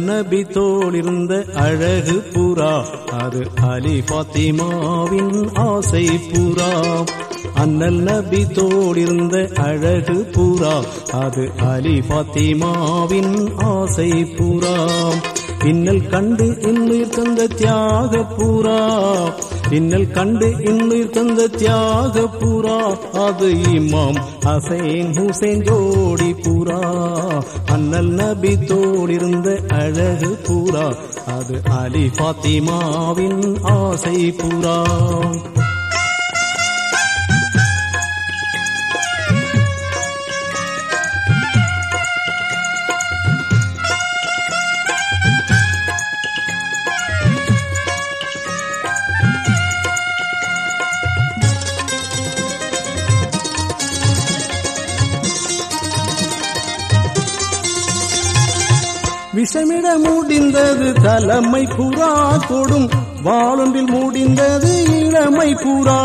நபி தோளிருந்த அழகு புறா அது அலி பாத்திமாவின் ஆசை புறா அண்ணல் நபி தோளிருந்த அழகு புறா அது அலி பாத்திமாவின் ஆசை புறா இன்னல் கண்டு இன்னுயிர் தந்த தியாக புறா இன்னல் கண்டு இன்னுயிர் தந்த தியாக புறா அது இமாம் ஹசைன் ஹுசைன் ஜோடி புறா அண்ணல் நபி தோடிருந்த அழகு புறா அது அலி பாத்திமாவின் ஆசை புறா விஷமிட முடிந்தது தலைமை புறா கொடும் வாழொன்றில் முடிந்தது இளமை புறா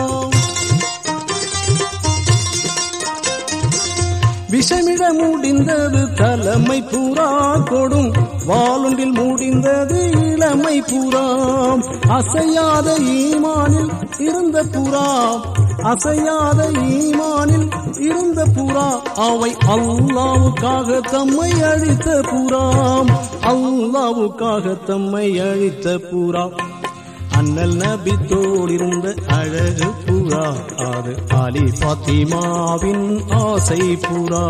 விஷமிட முடிந்தது தலைமை புறா கொடும் வாழொன்றில் முடிந்தது இளமை புறா அசையாத ஈமானில் இருந்த புறா அசையாத ஈமானில் இருந்த புறா அவை அல்லாவுக்காக தம்மை அழித்த புறாம் அல்லாவுக்காக தம்மை அழித்த புறா அண்ணல் நபி தோடிருந்த அழகு புறா அது அலி பாத்திமாவின் ஆசை புறா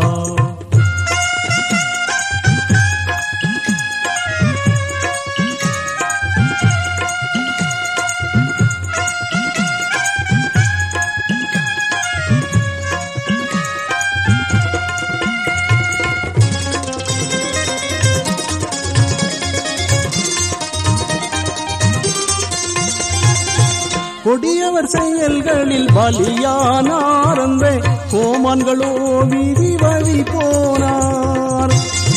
கொடியவர் செயல்களில் பலியானார் அந்த கோமான்களோ வீதி வழி போனார்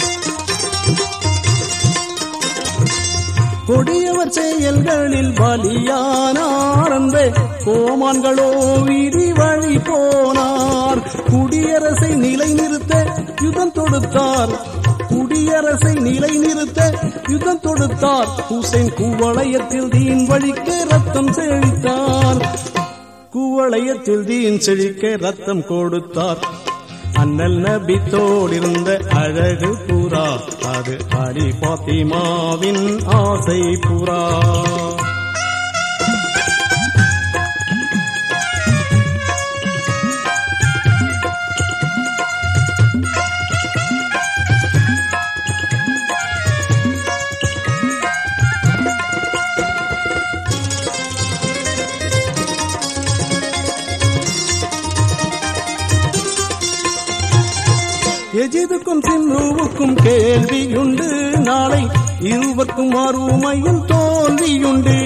கொடியவர் செயல்களில் பலியானார் அந்த கோமான்களோ வீதி வழி போனார் குடியரசை நிலைநிறுத்த யுதம் தொடுத்தார் குடியரசை நிலைநிறுத்த யுத்தம் தொடுத்தார் ஹுசைன் குவளையத்தில் தீன் வழிக்க ரத்தம் செழித்தார் குவளையத்தில் தீன் செழிக்க ரத்தம் கொடுத்தார் அண்ணல் நபி தோடிருந்த அழகு புறா அது அலி பாத்திமாவின் ஆசை புறா எஜிதுக்கும் சின்னுவுக்கும் கேள்வியுண்டு நாளை இருவருக்கும் அருமையும் தோல்வியுண்டு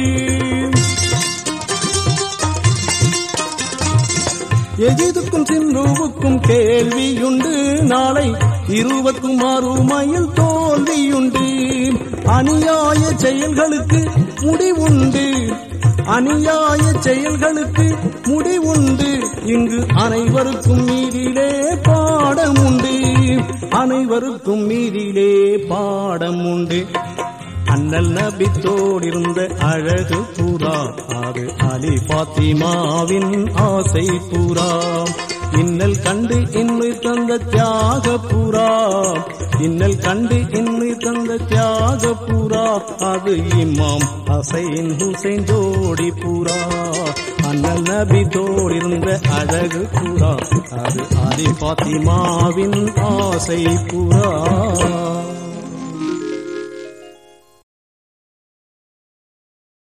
எஜிதுக்கும் சின்னுவுக்கும் கேள்வியுண்டு நாளை இருவருக்கும் அருமையில் தோல்வியுண்டு அநியாய செயல்களுக்கு முடிவுண்டு அநியாய செயல்களுக்கு முடிவுண்டு இங்கு அனைவருக்கும் மீதிலே பாடம் உண்டு அனைவருக்கும் மீதிலே பாடம் உண்டு அண்ணல் நபி தோடிருந்த அழகு புறா அது அலி பாத்திமாவின் ஆசை புறா இன்னல் கண்டு இன்னுயிர் தந்த தியாக புறா இன்னல் கண்டு இன்னுயிர் தந்த தியாக புறா அது இமாம் ஹசைன் ஹுசைன் ஜோடி புறா அண்ணல் நபி தோடிருந்த அழகு புறா அது அலி பாத்திமாவின் ஆசை புறா